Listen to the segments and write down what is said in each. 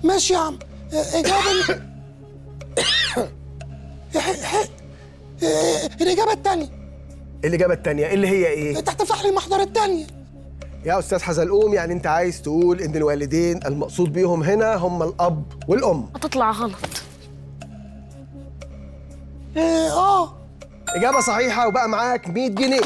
ماشي يا عم آه، إجابة ح- ح- آه، الإجابة التانية الإجابة التانية اللي هي إيه؟ تحت فحل المحضر التانية يا أستاذ حزلقوم يعني أنت عايز تقول إن الوالدين المقصود بيهم هنا هم الأب والأم هتطلع غلط اه آه. إجابة صحيحة وبقى معاك 100 جنيه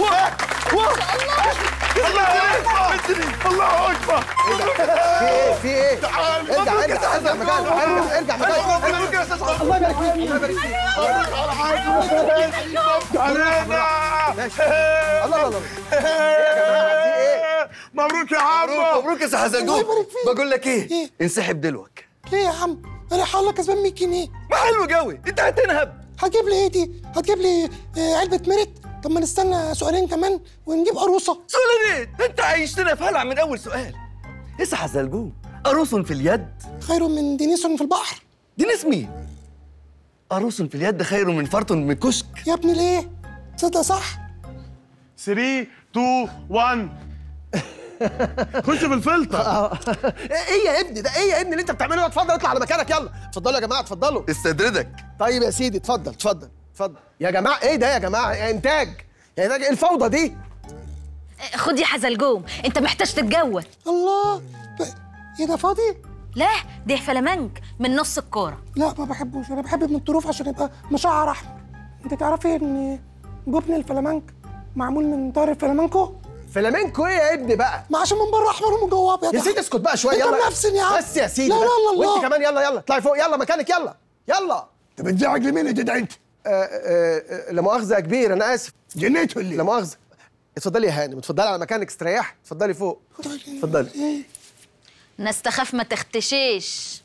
الله اكبر الله اكبر في إيه؟ في إيه؟ تعال ارجع ارجع ارجع مكانك ارجع ارجع مكانك مبروك يا استاذ الله يبارك فيك الله يبارك فيك مبروك على حاجه علينا ماشي الله الله الله ايه يا جماعه في ايه؟ مبروك يا عمو مبروك يا سي الله حزنجوب يبارك فيك. بقول لك ايه إيه؟ انسحب دلوقتي ليه يا عم انا هقول لك كسبان 100 جنيه ما حلو قوي انت هتنهب هتجيب لي ايه دي هتجيب لي آه، علبه مرت طب ما نستنى سؤالين كمان ونجيب عروسه سؤالين ده انت عايشتنا في هلع من اول سؤال اسا حزلقوم عروس في اليد خير من دينيس في البحر دي ناس مين عروس في اليد خير من فرط من كشك يا ابني ليه تصدق صح 3 2 1 خش في الفلتر ايه يا ابني ده ايه يا ابني اللي انت بتعمله ده اتفضل اطلع على مكانك يلا اتفضلوا يا جماعه اتفضلوا استدردك طيب يا سيدي اتفضل اتفضل اتفضل يا جماعه ايه ده يا جماعه يا انتاج يا انتاج ايه الفوضى دي خد يا حزلقوم انت محتاج تتجوز الله ب- ايه ده فاضي لا دي فلامنك من نص الكوره لا ما بحبوش انا بحب ابن الطروف عشان يبقى مشعر احمر انت تعرفي ان جبن الفلامنك معمول من طار الفلامنكو فلامينكو ايه يا ابني بقى ما عشان من بره احمر ومن جوه ابيض يا سيدي اسكت بقى شويه انت يلا منافسن يا عم بس يا سيدي لا لا بس. لا الله وانت كمان يلا يلا اطلعي فوق يلا مكانك يلا يلا انت بتزعج لمين يا جدع انت؟ آه، آه، آه، لا مؤاخذه يا كبير انا اسف جنيت ولا لا مؤاخذه اتفضلي يا هانم اتفضلي على مكانك استريح اتفضلي فوق اتفضلي ناس تخاف ما تختشيش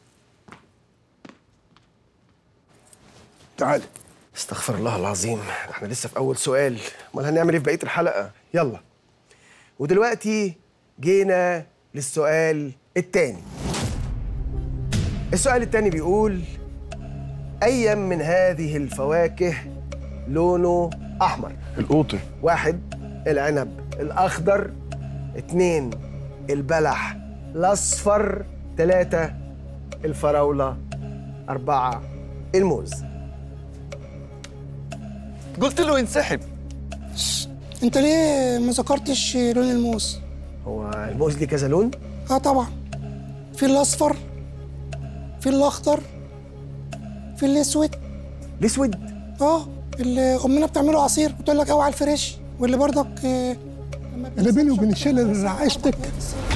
تعال استغفر الله العظيم احنا لسه في اول سؤال امال هنعمل ايه في بقيه الحلقه يلا ودلوقتي جينا للسؤال التاني السؤال التاني بيقول ايا من هذه الفواكه لونه احمر القوطي واحد العنب الاخضر اتنين البلح الاصفر تلاتة الفراولة أربعة الموز قلت له انسحب انت ليه ما ذكرتش لون الموز هو الموز ليه كذا لون؟ اه طبعا في الاصفر في الاخضر في الاسود الاسود اه اللي امنا بتعمله عصير بتقول لك اوعى الفريش واللي برضك آه، انا بيني وبين الشله اللي رعشتك